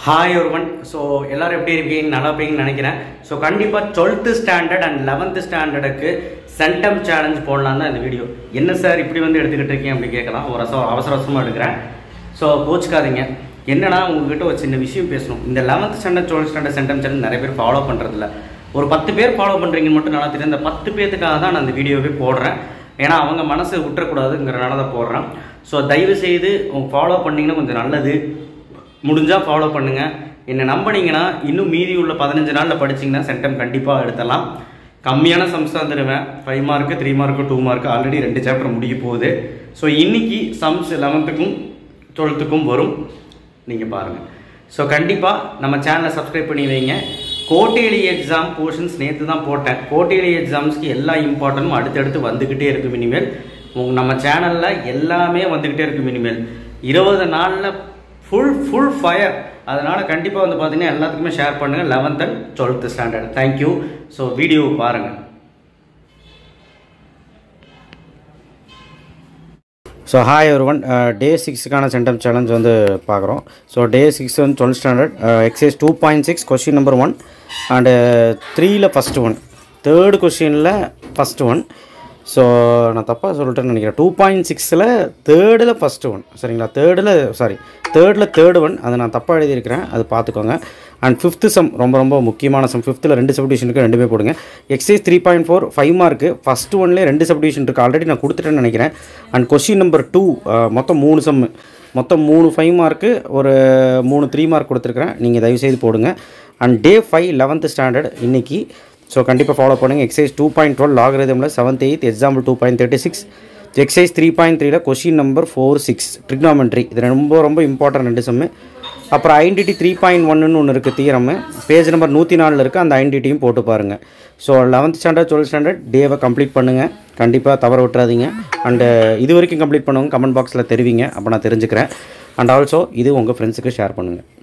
hi ஒருவன் so எல்லாரும் எப்படி இருக்கீங்க நல்லா இருப்பீங்கன்னு நினைக்கிறேன் ஸோ கண்டிப்பாக டுவெல்த்து ஸ்டாண்டர்ட் அண்ட் லெவன்த்து ஸ்டாண்டர்டுக்கு சென்டம் சேலஞ்ச் போடலாம் தான் இந்த வீடியோ என்ன சார் இப்படி வந்து எடுத்துக்கிட்டு இருக்கீங்க அப்படி கேட்கலாம் ஒரு அவசர அவசர அவசரமாக எடுக்கிறேன் ஸோ கோச்சுக்காதீங்க என்னன்னா உங்ககிட்ட ஒரு சின்ன விஷயம் பேசணும் இந்த eleventh standard twelfth standard centum challenge நிறைய பேர் ஃபாலோ பண்ணுறதில்ல ஒரு பத்து பேர் ஃபாலோ பண்ணுறீங்கன்னு மட்டும் நல்லா தெரியும் இந்த பத்து பேர்த்துக்காக தான் நான் இந்த வீடியோவே போடுறேன் ஏன்னா அவங்க மனசு விட்டுறக்கூடாதுங்கிறனால தான் போடுறேன் ஸோ தயவு செய்து ஃபாலோ பண்ணிங்கன்னா கொஞ்சம் நல்லது முடிஞ்சால் ஃபாலோ பண்ணுங்கள் என்னை நம்பினீங்கன்னா இன்னும் மீதி உள்ள பதினஞ்சு நாளில் படிச்சிங்கன்னா சென்டம் கண்டிப்பாக எடுத்துடலாம் கம்மியான சம்ஸ் தான் தருவேன் five mark three mark two mark already ரெண்டு சாப்டர் முடிய போகுது ஸோ இன்னைக்கு சம்ஸ் லெவன்த்துக்கும் டுவெல்த்துக்கும் வரும் நீங்கள் பாருங்கள் ஸோ கண்டிப்பாக நம்ம சேனலை சப்ஸ்கிரைப் பண்ணி வைங்க கோட்டேலி எக்ஸாம் போர்ஷன்ஸ் நேற்று தான் போட்டேன் கோட்டேலி எக்ஸாம்ஸ்க்கு எல்லா இம்பார்ட்டன்ட்டும் அடுத்தடுத்து வந்துக்கிட்டே இருக்கும் இனிமேல் உங்க நம்ம சேனலில் எல்லாமே வந்துக்கிட்டே இருக்கும் இனிமேல் இருபது நாளில் ஃபுல் ஃபுல் ஃபயர் அதனால் கண்டிப்பாக வந்து பார்த்தீங்கன்னா எல்லாத்துக்குமே ஷேர் பண்ணுங்கள் eleventh and twelfth standard thank you so video பாருங்கள் ஸோ ஹாய் ஒருவன் டே சிக்ஸுக்கான சென்டம் சேலஞ்ச் வந்து பார்க்குறோம் ஸோ டே சிக்ஸ் வந்து twelfth standard exercise two point six question number one and த்ரீயில் ஃபஸ்ட்டு ஒன் தேர்டு கொஷினில் ஃபஸ்ட்டு ஒன் ஸோ நான் தப்பாக சொல்லிட்டேன்னு நினைக்கிறேன் டூ பாயிண்ட் சிக்ஸில் தேர்டில் ஃபஸ்ட்டு ஒன் சரிங்களா தேர்டில் சாரி தேர்டில் தேர்டு ஒன் அதை நான் தப்பாக எழுதியிருக்கிறேன் அது பார்த்துக்கோங்க அண்ட் ஃபிஃப்த்து சம் ரொம்ப ரொம்ப முக்கியமான சம் ஃபிஃப்த்தில் ரெண்டு சப்டிஷனுக்கு ரெண்டுமே போடுங்க exercise three point four five mark first ஒன்லேயே ரெண்டு சப்டிஷன் இருக்குது ஆல்ரெடி நான் கொடுத்துட்டேன்னு நினைக்கிறேன் அண்ட் கொஷின் நம்பர் டூ மொத்தம் மூணு சம் மொத்தம் மூணு ஃபைவ் மார்க்கு ஒரு மூணு த்ரீ மார்க் கொடுத்துருக்குறேன் நீங்கள் தயவுசெய்து போடுங்க and day five eleventh standard இன்றைக்கி ஸோ கண்டிப்பாக ஃபாலோ பண்ணுங்கள் எக்ஸைஸ் டூ பாயிண்ட் டுவெல் லாகரிதமில் seventh eighth example two point thirty six exercise three point த்ரீல question number four six trigonometry இது ரொம்ப ரொம்ப இம்பார்ட்டன்ட் ரெண்டு சம்மு அப்புறம் ஐடென்டி த்ரீ பாயிண்ட் ஒன்னு ஒன்று இருக்குது தீரம்மு பேஜ் நம்பர் நூற்றி நாலில் இருக்குது அந்த ஐடென்டிட்டியும் போட்டு பாருங்கள் so eleventh standard twelfth standard டேவை கம்ப்ளீட் பண்ணுங்கள் கண்டிப்பாக தவற விட்டுறாதீங்க அண்டு இது வரைக்கும் கம்ப்ளீட் பண்ணுவாங்க கமெண்ட் பாக்ஸில் தெரிவிங்க அப்போ நான் தெரிஞ்சுக்கிறேன் அண்ட் ஆல்சோ இது உங்கள் ஃப்ரெண்ட்ஸுக்கு ஷேர் பண்ணுங்கள்